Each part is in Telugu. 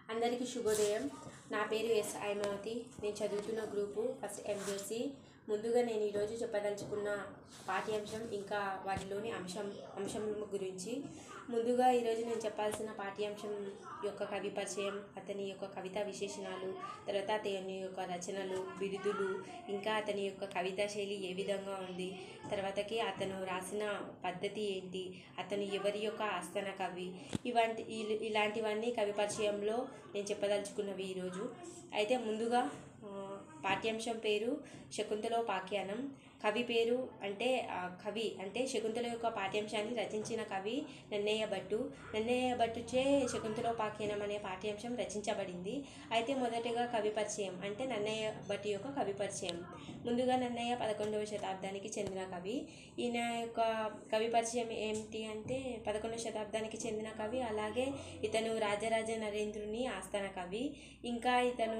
అందరికీ శుభోదయం నా పేరు ఎస్ ఐమావతి నేను చదువుతున్న గ్రూపు ఫస్ట్ ఎంజెసి ముందుగా నేను ఈరోజు చెప్పదలుచుకున్న పాఠ్యాంశం ఇంకా వాటిలోని అంశం అంశం గురించి ముందుగా ఈరోజు నేను చెప్పాల్సిన పాఠ్యాంశం యొక్క కవి పరిచయం అతని యొక్క కవితా విశేషణాలు తర్వాత అతని యొక్క రచనలు బిరుదులు ఇంకా అతని యొక్క కవితా శైలి ఏ విధంగా ఉంది తర్వాతకి అతను రాసిన పద్ధతి ఏంటి అతను ఎవరి యొక్క ఆస్థాన కవి ఇవంటి ఇల్- ఇలాంటివన్నీ కవి పరిచయంలో నేను చెప్పదలుచుకున్నవి ఈరోజు అయితే ముందుగా ఆ, పాఠ్యాంశం పేరు శకుంతలోపాఖ్యానం కవి పేరు అంటే ఆ, కవి అంటే శకుంతల యొక్క పాఠ్యాంశాన్ని రచించిన కవి నన్నయ్య భట్టు నన్నయ్య భట్టుచే శకుంతలోపాఖ్యానం అనే పాఠ్యాంశం రచించబడింది అయితే మొదటగా కవి పరిచయం అంటే నన్నయ్య భట్టు యొక్క కవి పరిచయం ముందుగా నన్నయ్య పదకొండవ శతాబ్దానికి చెందిన కవి ఈయన యొక్క కవి పరిచయం ఏమిటి అంటే పదకొండవ శతాబ్దానికి చెందిన కవి అలాగే ఇతను రాజరాజ నరేంద్రుని ఆస్థాన కవి ఇంకా ఇతను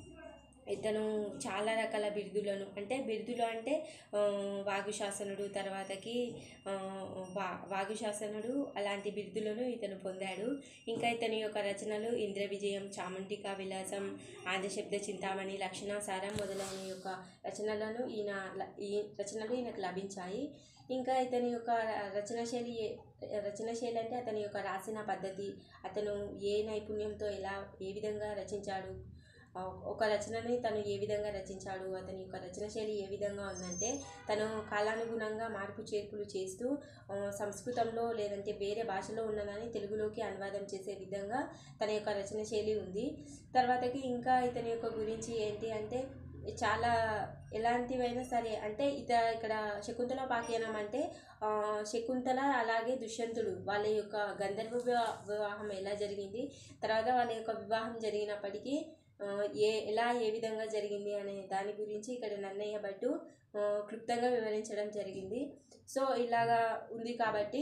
ఇతను చాలా రకాల బిరుదులను అంటే బిరుదులు అంటే ఆ, వాగుశాసనుడు తర్వాతకి ఆ, వా వాగుశాసనుడు అలాంటి బిరుదులను ఇతను పొందాడు ఇంకా ఇతని యొక్క రచనలు ఇంద్ర విజయం చాముండికా విలాసం ఆంధ్రశబ్ద చింతామణి లక్షణాసారం మొదలైన యొక్క రచనలను ఈయన ల- ఈ రచనలు ఈయనకు లభించాయి ఇంకా ఇతని యొక్క రచన శైలి ఏ- రచన శైలి అంటే అతని యొక్క రాసిన పద్ధతి అతను ఏ నైపుణ్యంతో ఎలా ఏ విధంగా రచించాడు ఆ, ఒక రచనని తను ఏ విధంగా రచించాడు అతని యొక్క రచన శైలి ఏ విధంగా ఉందంటే తను కాలానుగుణంగా మార్పు చేర్పులు చేస్తూ ఆ, సంస్కృతంలో లేదంటే వేరే భాషలో ఉన్నదాన్ని తెలుగులోకి అనువాదం చేసే విధంగా తన యొక్క రచన శైలి ఉంది తర్వాతకి ఇంకా ఇతని యొక్క గురించి ఏంటి అంటే చాలా ఎలాంటివైనా సరే అంటే ఇత ఇక్కడ శకుంతల పాఖ్యానం అంటే ఆ, శకుంతల అలాగే దుష్యంతుడు వాళ్ళ యొక్క గంధర్వ వివా- వివాహం ఎలా జరిగింది తర్వాత వాళ్ళ యొక్క వివాహం జరిగినప్పటికీ ఆ, ఏ ఎలా ఏ విధంగా జరిగింది అనే దాని గురించి ఇక్కడ నన్నయ్య భట్టు ఆ, క్లుప్తంగా వివరించడం జరిగింది సో ఇలాగా ఉంది కాబట్టి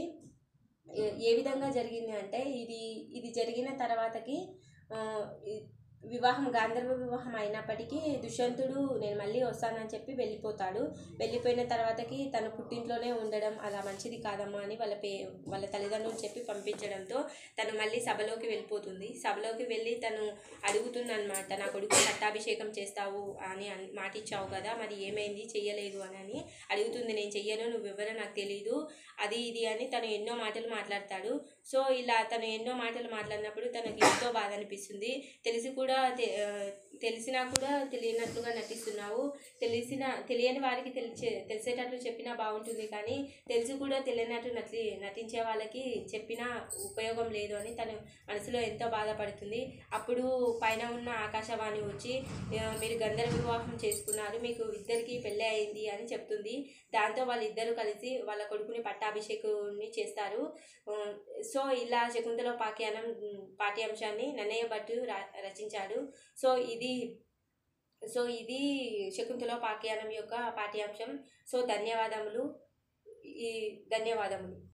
ఏ- ఏ విధంగా జరిగింది అంటే ఇది ఇది జరిగిన తర్వాతకి ఆ, ఈ వివాహం గాంధర్వ వివాహం అయినప్పటికీ దుష్యంతుడు నేను మళ్ళీ వస్తానని చెప్పి వెళ్ళిపోతాడు వెళ్ళిపోయిన తర్వాతకి తన పుట్టింట్లోనే ఉండడం అలా మంచిది కాదమ్మా అని వాళ్ళ పే వాళ్ళ తల్లిదండ్రులు చెప్పి పంపించడంతో తను మళ్ళీ సభలోకి వెళ్ళిపోతుంది సభలోకి వెళ్ళి తను అడుగుతుందన్నమాట నా కొడుకు పట్టాభిషేకం చేస్తావు అని అన్- మాట ఇచ్చావు కదా మరి ఏమైంది చెయ్యలేదు అని అని అడుగుతుంది నేను చెయ్యను నువ్వెవరో నాకు తెలియదు అది ఇది అని తను ఎన్నో మాటలు మాట్లాడతాడు సో ఇలా తను ఎన్నో మాటలు మాట్లాడినప్పుడు తనకి ఎంతో బాధ అనిపిస్తుంది తెలిసి కూడా తె- ఆ, తెలిసినా కూడా తెలియనట్లుగా నటిస్తున్నావు తెలిసిన తెలియని వారికి తెలిసే తెలిసేటట్లు చెప్పినా బాగుంటుంది కానీ తెలిసి కూడా తెలియనట్టు నటి నటించే వాళ్ళకి చెప్పినా ఉపయోగం లేదు అని తను మనసులో ఎంతో బాధపడుతుంది అప్పుడు పైన ఉన్న ఆకాశవాణి వచ్చి "ఆ, మీరు గంధర్వ వివాహం చేసుకున్నారు మీకు ఇద్దరికి పెళ్ళి అయింది అని చెప్తుంది దాంతో వాళ్ళిద్దరూ కలిసి వాళ్ళ కొడుకుని పట్టాభిషేకుని చేస్తారు ఆ, సో ఇలా శకుంతల పాఖ్యానం ఉమ్, పాఠ్యాంశాన్ని నన్నయ్య భట్టు రా- రచించాడు సో ఇది సో ఇది శకుంతల పాఖ్యానం యొక్క పాఠ్యాంశం సో ధన్యవాదములు ఈ ధన్యవాదములు